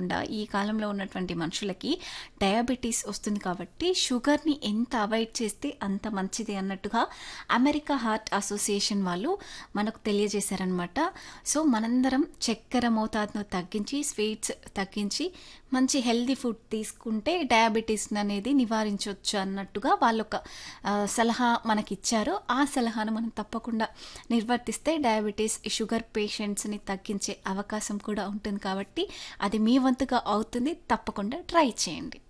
తప్పకుండా ఈ కాలంలో ఉన్నటువంటి మనుషులకి డయాబెటీస్ వస్తుంది కాబట్టి షుగర్ని ఎంత అవాయిడ్ చేస్తే అంత మంచిది అన్నట్టుగా అమెరికా హార్ట్ అసోసియేషన్ వాళ్ళు మనకు తెలియజేశారనమాట సో మనందరం చక్కెర మోతాదును తగ్గించి స్వీట్స్ తగ్గించి మంచి హెల్దీ ఫుడ్ తీసుకుంటే డయాబెటీస్ అనేది నివారించవచ్చు అన్నట్టుగా వాళ్ళొక ఆ, సలహా మనకి ఇచ్చారు ఆ సలహాను మనం తప్పకుండా నిర్వర్తిస్తే డయాబెటీస్ షుగర్ పేషెంట్స్ని తగ్గించే అవకాశం కూడా ఉంటుంది కాబట్టి అది మీ వంతుగా అవుతుంది తప్పకుండా ట్రై చేయండి